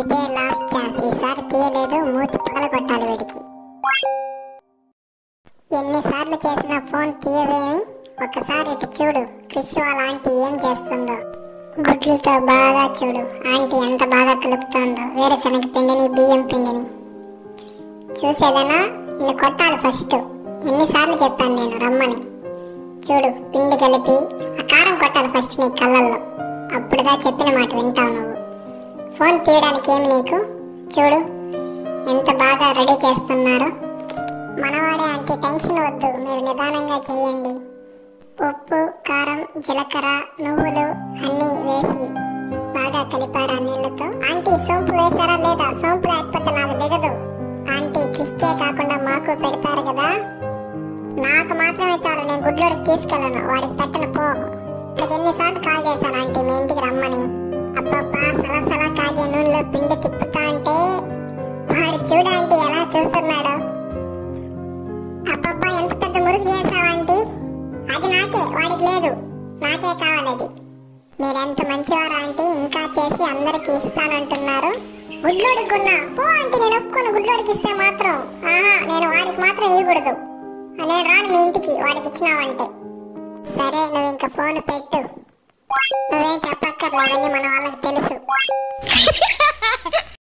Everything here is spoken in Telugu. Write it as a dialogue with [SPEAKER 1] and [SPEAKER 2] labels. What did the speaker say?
[SPEAKER 1] ఇదే లాస్ట్ ఛాన్స్ ఈసారి తీయలేదు మూతి పగల కొట్టాలి వీడికి ఎన్నిసార్లు చేసిన ఫోన్ తీయవేమి ఒకసారి ఇటు చూడు క్రిష్ వాళ్ళ ఆంటీ ఏం చేస్తుందో గుడ్లతో బాగా చూడు ఆంటీ ఎంత బాగా కలుపుతుందో వేరుశనగ పిండిని బియ్యం పిండిని చూసేదనా నిన్ను కొట్టాలి ఫస్ట్ ఎన్నిసార్లు చెప్పాను నేను రమ్మని చూడు పిండి కలిపి ఆ కారం కొట్టాలి ఫస్ట్ నీ కళ్ళల్లో అప్పుడుదా చెప్పిన మాట వింటావు నువ్వు ఫోన్ తీయడానికి ఏమి నీకు చూడు ఎంత బాగా రెడీ చేస్తున్నారో మనవాడే అంటే టెన్షన్ వద్దు మీరు నిదానంగా చేయండి ఉప్పు కారం జీలకర్ర నువ్వులు అన్నీ వేసి బాగా కలిపారా నీళ్ళతో ఆంటీ సోంపు వేశారా లేదా సోంపు లేకపోతే నాకు దిగదు ఆంటీ క్రిస్టే కాకుండా మాకు పెడతారు కదా నాకు మాత్రమే చాలు నేను గుడ్లోడికి తీసుకెళ్ళను వాడికి పెట్టను పో వాడికి ఎన్నిసార్లు కాల్ చేశాను ఆంటీ మీ ఇంటికి రమ్మని అబ్బబ్బా సలసలా కాగే నూనెలో పిండి తిప్పుతా అంటే వాడు చూడు ఆంటీ ఎలా చూస్తున్నాడు అబ్బబ్బా ఎంత పెద్ద మురుగు చేసావంటీ అది నాకే వాడికి లేదు నాకే కావాలి అది మీరెంత మంచివారు ఆంటీ ఇంకా చేసి అందరికి ఇస్తానంటున్నారు గుడ్లోడికి కొన్నా పో ఆంటీ నేను ఒప్పుకోను గుడ్లోడికి ఇస్తే మాత్రం ఆహా నేను వాడికి మాత్రం ఇవ్వకూడదు నేను రాను మీ ఇంటికి వాడికి ఇచ్చినావంటే సరే నువ్వు ఇంకా ఫోన్ పెట్టు నువ్వేం చెప్పక్కర్లేదని మన వాళ్ళకి తెలుసు